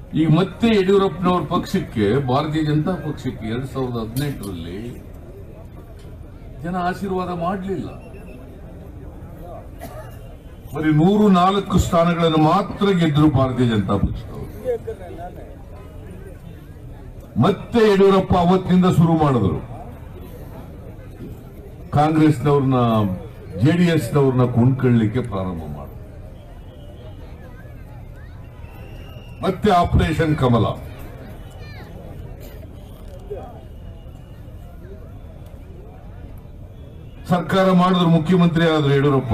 ಈಗ ಮತ್ತೆ ಯಡಿಯೂರಪ್ಪನವ್ರ ಪಕ್ಷಕ್ಕೆ ಭಾರತೀಯ ಜನತಾ ಪಕ್ಷಕ್ಕೆ ಎರಡ್ ಸಾವಿರದ ಹದಿನೆಂಟರಲ್ಲಿ ಜನ ಆಶೀರ್ವಾದ ಮಾಡಲಿಲ್ಲ ಬರೀ ನೂರು ನಾಲ್ಕು ಸ್ಥಾನಗಳನ್ನು ಮಾತ್ರ ಗೆದ್ದರು ಭಾರತೀಯ ಜನತಾ ಪಕ್ಷದವರು ಮತ್ತೆ ಯಡಿಯೂರಪ್ಪ ಅವತ್ತಿನಿಂದ ಶುರು ಮಾಡಿದ್ರು ಕಾಂಗ್ರೆಸ್ನವ್ರನ್ನ ಜೆಡಿಎಸ್ನವ್ರನ್ನ ಕೊಂಡ್ಕೊಳ್ಳಿಕ್ಕೆ ಪ್ರಾರಂಭ ಮಾಡಿದ್ರು ಮತ್ತೆ ಆಪರೇಷನ್ ಕಮಲ ಸರ್ಕಾರ ಮಾಡಿದ್ರು ಮುಖ್ಯಮಂತ್ರಿ ಆದ್ರು ಯಡಿಯೂರಪ್ಪ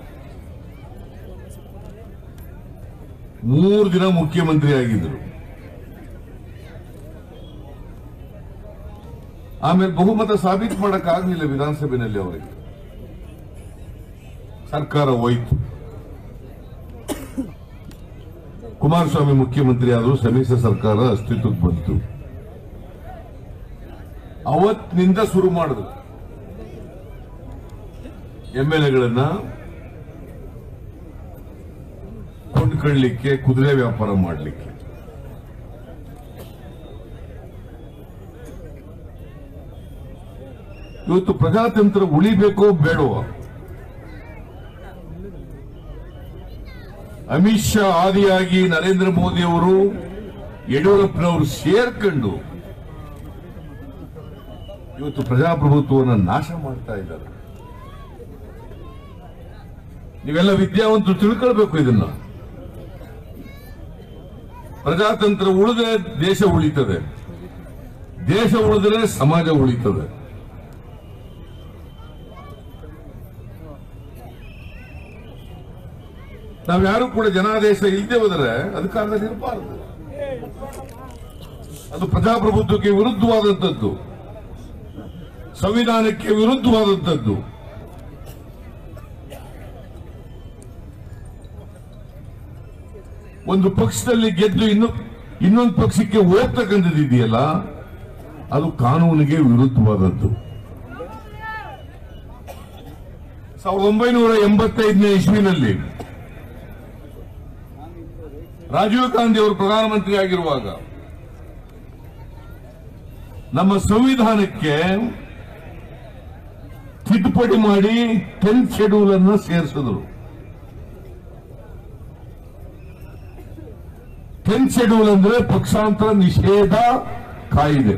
ಮೂರು ದಿನ ಮುಖ್ಯಮಂತ್ರಿ ಆಗಿದ್ರು ಆಮೇಲೆ ಬಹುಮತ ಸಾಬೀತು ಮಾಡಕ್ ಆಗ್ಲಿಲ್ಲ ವಿಧಾನಸಭೆಯಲ್ಲಿ ಅವರಿಗೆ ಸರ್ಕಾರ ಹೋಯ್ತು ಕುಮಾರಸ್ವಾಮಿ ಮುಖ್ಯಮಂತ್ರಿ ಆದರೂ ಸಮ್ಮಿಶ್ರ ಸರ್ಕಾರ ಅಸ್ತಿತ್ವಕ್ಕೆ ಬಂತು ಅವತ್ತಿನಿಂದ ಶುರು ಮಾಡಿದ್ರು ಎಂಎಲ್ಎಗಳನ್ನ ಕೊಂಡ್ಕೊಳ್ಳಿಕ್ಕೆ ಕುದುರೆ ವ್ಯಾಪಾರ ಮಾಡಲಿಕ್ಕೆ ಇವತ್ತು ಪ್ರಜಾತಂತ್ರ ಉಳಿಬೇಕೋ ಬೇಡವೋ ಅಮಿತ್ ಶಾ ಆದಿಯಾಗಿ ನರೇಂದ್ರ ಮೋದಿ ಅವರು ಯಡಿಯೂರಪ್ಪನವರು ಸೇರ್ಕೊಂಡು ಇವತ್ತು ಪ್ರಜಾಪ್ರಭುತ್ವವನ್ನು ನಾಶ ಮಾಡ್ತಾ ಇದ್ದಾರೆ ನೀವೆಲ್ಲ ವಿದ್ಯಾವಂತರು ತಿಳ್ಕೊಳ್ಬೇಕು ಇದನ್ನ ಪ್ರಜಾತಂತ್ರ ಉಳಿದ್ರೆ ದೇಶ ಉಳಿತದೆ ದೇಶ ಉಳಿದ್ರೆ ಸಮಾಜ ಉಳಿತದೆ ನಾವ್ಯಾರು ಕೂಡ ಜನಾದೇಶ ಇಲ್ಲದೆ ಹೋದರೆ ಅಧಿಕಾರದಲ್ಲಿ ಇರಬಾರದು ಅದು ಪ್ರಜಾಪ್ರಭುತ್ವಕ್ಕೆ ವಿರುದ್ಧವಾದಂಥದ್ದು ಸಂವಿಧಾನಕ್ಕೆ ವಿರುದ್ಧವಾದಂಥದ್ದು ಒಂದು ಪಕ್ಷದಲ್ಲಿ ಗೆದ್ದು ಇನ್ನು ಇನ್ನೊಂದು ಪಕ್ಷಕ್ಕೆ ಹೋಗ್ತಕ್ಕಂಥದ್ದು ಇದೆಯಲ್ಲ ಅದು ಕಾನೂನಿಗೆ ವಿರುದ್ಧವಾದದ್ದು ಸಾವಿರದ ಒಂಬೈನೂರ ಎಂಬತ್ತೈದನೇ ಇಸ್ವಿನಲ್ಲಿ ರಾಜೀವ್ ಗಾಂಧಿ ಅವರು ಪ್ರಧಾನಮಂತ್ರಿ ಆಗಿರುವಾಗ ನಮ್ಮ ಸಂವಿಧಾನಕ್ಕೆ ತಿದ್ದುಪಡಿ ಮಾಡಿ ಟೆಂತ್ ಶೆಡ್ಯೂಲ್ ಅನ್ನು ಸೇರಿಸಿದ್ರು ಟೆಂತ್ ಶೆಡ್ಯೂಲ್ ಅಂದ್ರೆ ಪಕ್ಷಾಂತರ ನಿಷೇಧ ಕಾಯಿದೆ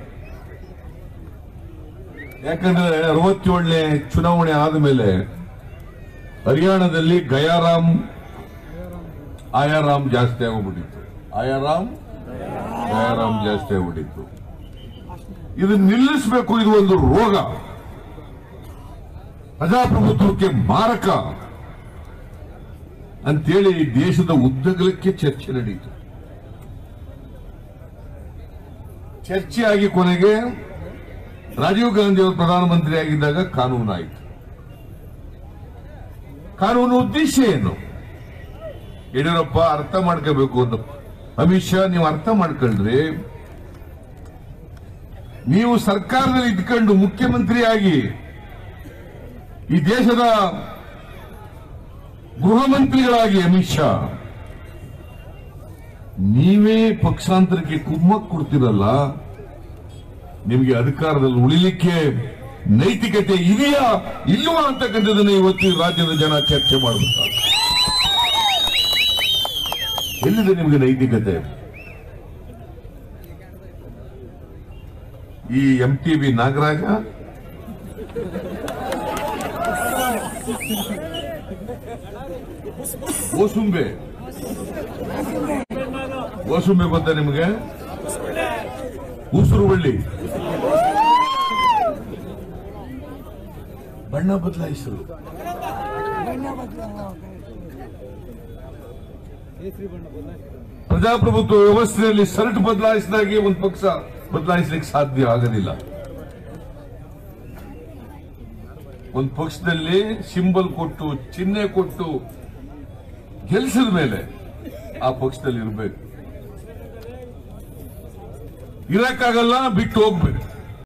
ಯಾಕಂದ್ರೆ ಅರವತ್ತೇಳನೇ ಚುನಾವಣೆ ಆದಮೇಲೆ ಹರಿಯಾಣದಲ್ಲಿ ಗಯಾರಾಮ್ ಆಯಾರಾಮ್ ಜಾಸ್ತಿ ಆಗೋಗ್ಬಿಟ್ಟಿತ್ತು ಆಯಾರಾಮ್ ಗಯಾರಾಮ್ ಜಾಸ್ತಿ ಆಗ್ಬಿಟ್ಟಿತ್ತು ಇದನ್ನ ನಿಲ್ಲಿಸಬೇಕು ಇದು ಒಂದು ರೋಗ ಪ್ರಜಾಪ್ರಭುತ್ವಕ್ಕೆ ಮಾರಕ ಅಂತೇಳಿ ದೇಶದ ಉದ್ದಗಲಕ್ಕೆ ಚರ್ಚೆ ನಡೆಯಿತು ಚರ್ಚೆ ಆಗಿ ಕೊನೆಗೆ ರಾಜೀವ್ ಗಾಂಧಿ ಅವರು ಪ್ರಧಾನಮಂತ್ರಿ ಆಗಿದ್ದಾಗ ಕಾನೂನು ಆಯಿತು ಕಾನೂನು ಉದ್ದೇಶ ಏನು ಯಡಿಯೂರಪ್ಪ ಅರ್ಥ ಮಾಡ್ಕೋಬೇಕು ಅಂತ ಅಮಿತ್ ಶಾ ನೀವು ಅರ್ಥ ಮಾಡ್ಕೊಳ್ರಿ ನೀವು ಸರ್ಕಾರದಲ್ಲಿ ಇದ್ಕೊಂಡು ಮುಖ್ಯಮಂತ್ರಿ ಆಗಿ ಈ ದೇಶದ ಗೃಹ ಮಂತ್ರಿಗಳಾಗಿ ಅಮಿತ್ ಶಾ ನೀವೇ ಪಕ್ಷಾಂತರಕ್ಕೆ ಕುಮ್ಮಕ್ ಕೊಡ್ತಿರಲ್ಲ ನಿಮಗೆ ಅಧಿಕಾರದಲ್ಲಿ ಉಳಿಲಿಕ್ಕೆ ನೈತಿಕತೆ ಇದೆಯಾ ಇಲ್ವಾ ಅಂತಕ್ಕಂಥದ್ದನ್ನ ಇವತ್ತು ಈ ರಾಜ್ಯದ ಜನ ಚರ್ಚೆ ಮಾಡಬೇಕು ಎಲ್ಲಿದೆ ನಿಮಗೆ ನೈತಿಕತೆ ಈ ಎಂ ಟಿ ಬಿ ನಾಗರಾಜ ಓಸುಂಬೆ ಓಸುಂಬೆ ಬಂತ ನಿಮಗೆ ಉಸುರು ಬಳ್ಳಿ ಬಣ್ಣ ಬದಲಾಯಿಸಲು ಪ್ರಜಾಪ್ರಭುತ್ವ ವ್ಯವಸ್ಥೆಯಲ್ಲಿ ಸರ್ಟ್ ಬದಲಾಯಿಸಿದಾಗೆ ಒಂದು ಪಕ್ಷ ಬದಲಾಯಿಸಲಿಕ್ಕೆ ಸಾಧ್ಯ ಆಗೋದಿಲ್ಲ ಒಂದು ಪಕ್ಷದಲ್ಲಿ ಸಿಂಬಲ್ ಕೊಟ್ಟು ಚಿಹ್ನೆ ಕೊಟ್ಟು ಗೆಲ್ಸಿದ ಮೇಲೆ ಆ ಪಕ್ಷದಲ್ಲಿ ಇರಬೇಕು ಇರಕ್ಕಾಗಲ್ಲ ಬಿಟ್ಟು ಹೋಗ್ಬೇಕು